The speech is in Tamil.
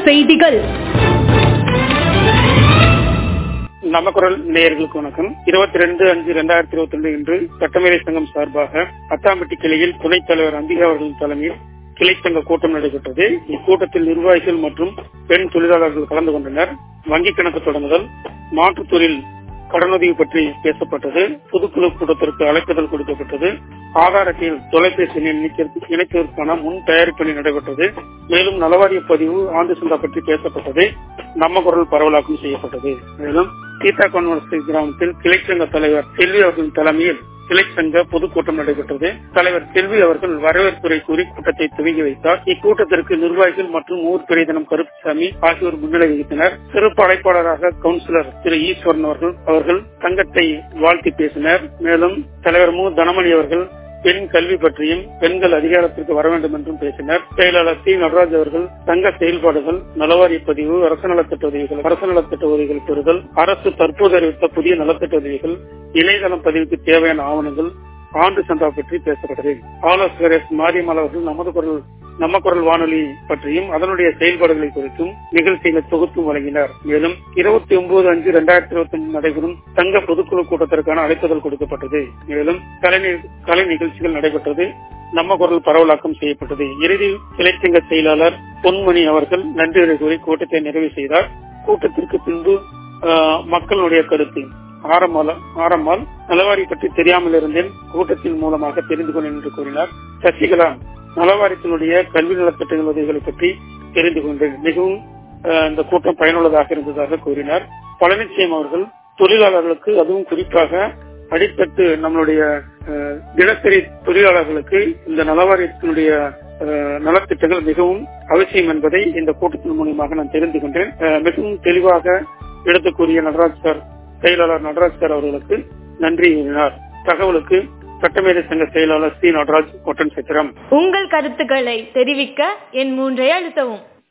செய்திகள் நம்ம குரல் நேயர்களுக்கு வணக்கம் இருபத்தி ரெண்டு அஞ்சு இரண்டாயிரத்தி இருபத்தி ரெண்டு இன்று சட்டமேதை சங்கம் சார்பாக அத்தாம்பட்டி கிளையில் துணைத் தலைவர் அம்பிகா அவர்களின் தலைமையில் கிளை சங்க கூட்டம் நடைபெற்றது இக்கூட்டத்தில் நிர்வாகிகள் மற்றும் பெண் தொழிலாளர்கள் கலந்து கொண்டனர் வங்கிக் கணக்கு தொடங்குதல் மாற்றுத் தொழில் கடனுதவி பற்றி பேசப்பட்டது பொதுக்குழு கூட்டத்திற்கு அழைப்புதல் கொடுக்கப்பட்டது ஆதார் அட்டையில் தொலைபேசி எண் இணைக்க- இணைப்பதற்கான முன் தயாரிப்பு நடைபெற்றது மேலும் நலவாரிய பதிவு ஆண்டு சந்தா பற்றி பேசப்பட்டது நம்ம குரல் பரவலாக்கம் செய்யப்பட்டது மேலும் சீதா கான்வர்சி கிராமத்தில் கிளைச்சங்க தலைவர் செல்வி அவர்களின் தலைமையில் கிளைச்சங்க பொதுக்கூட்டம் நடைபெற்றது தலைவர் செல்வி அவர்கள் வரவேற்புரை கூறி கூட்டத்தை துவங்கி வைத்தார் இக்கூட்டத்திற்கு நிர்வாகிகள் மற்றும் ஊர் பெரியதனம் கருப்புசாமி ஆகியோர் முன்னிலை வகித்தனர் சிறப்பு அழைப்பாளராக கவுன்சிலர் திரு ஈஸ்வரன் அவர்கள் அவர்கள் சங்கத்தை வாழ்த்தி பேசினர் மேலும் தலைவர் மு தனமணி அவர்கள் பெண் கல்வி பற்றியும் பெண்கள் அதிகாரத்திற்கு வர வேண்டும் என்றும் பேசினர் செயலாளர் சி நடராஜ் அவர்கள் சங்க செயல்பாடுகள் நலவாரிய பதிவு அரசு நலத்திட்ட உதவிகள் அரசு நலத்திட்ட உதவிகள் பெறுதல் அரசு தற்போது அறிவித்த புதிய நலத்திட்ட உதவிகள் இணையதளம் பதிவுக்கு தேவையான ஆவணங்கள் ஆண்டு சந்தா பற்றி பேசப்பட்டது ஆலோசகர் எஸ் மாரியம்மாள் அவர்கள் நமது குரல் நம்ம குரல் வானொலி பற்றியும் அதனுடைய செயல்பாடுகளை குறித்தும் நிகழ்ச்சிகளை தொகுத்து வழங்கினார் மேலும் இருபத்தி ஒன்பது அஞ்சு இரண்டாயிரத்தி இருபத்தி ஒன்று நடைபெறும் சங்க பொதுக்குழு கூட்டத்திற்கான அழைப்புதல் கொடுக்கப்பட்டது மேலும் கலை நி- கலை நிகழ்ச்சிகள் நடைபெற்றது நம்ம குரல் பரவலாக்கம் செய்யப்பட்டது இறுதி கிளைச்சங்க செயலாளர் பொன்மணி அவர்கள் நன்றி உரை கூறி கூட்டத்தை நிறைவு செய்தார் கூட்டத்திற்கு பின்பு ஆஹ், மக்களுடைய கருத்து ஆரம்மாள் ஆரம்மாள் நலவாரி பற்றி தெரியாமல் இருந்தேன் கூட்டத்தின் மூலமாக தெரிந்து கொண்டேன் என்று கூறினார் சசிகலா நலவாரியத்தினுடைய கல்வி நலத்திட்டங்கள் உதவிகளை பற்றி தெரிந்து கொண்டேன் மிகவும் ஆஹ், இந்த கூட்டம் பயனுள்ளதாக இருந்ததாக கூறினார் பழனிசாமி அவர்கள் தொழிலாளர்களுக்கு அதுவும் குறிப்பாக அடித்தட்டு நம்மளுடைய ஆஹ், தினசரி தொழிலாளர்களுக்கு இந்த நலவாரியத்தினுடைய ஆஹ், நலத்திட்டங்கள் மிகவும் அவசியம் என்பதை இந்த கூட்டத்தின் மூலியமாக நான் தெரிந்து கொண்டேன் ஆஹ், மிகவும் தெளிவாக எடுத்து கூறிய நடராஜ் சார் செயலாளர் நடராஜ் சார் அவர்களுக்கு நன்றி கூறினார் தகவலுக்கு சட்டமேதை சங்க செயலாளர் சி நடராஜ் ஒட்டன் சித்திரம் உங்கள் கருத்துக்களை தெரிவிக்க என் மூன்றை அழுத்தவும்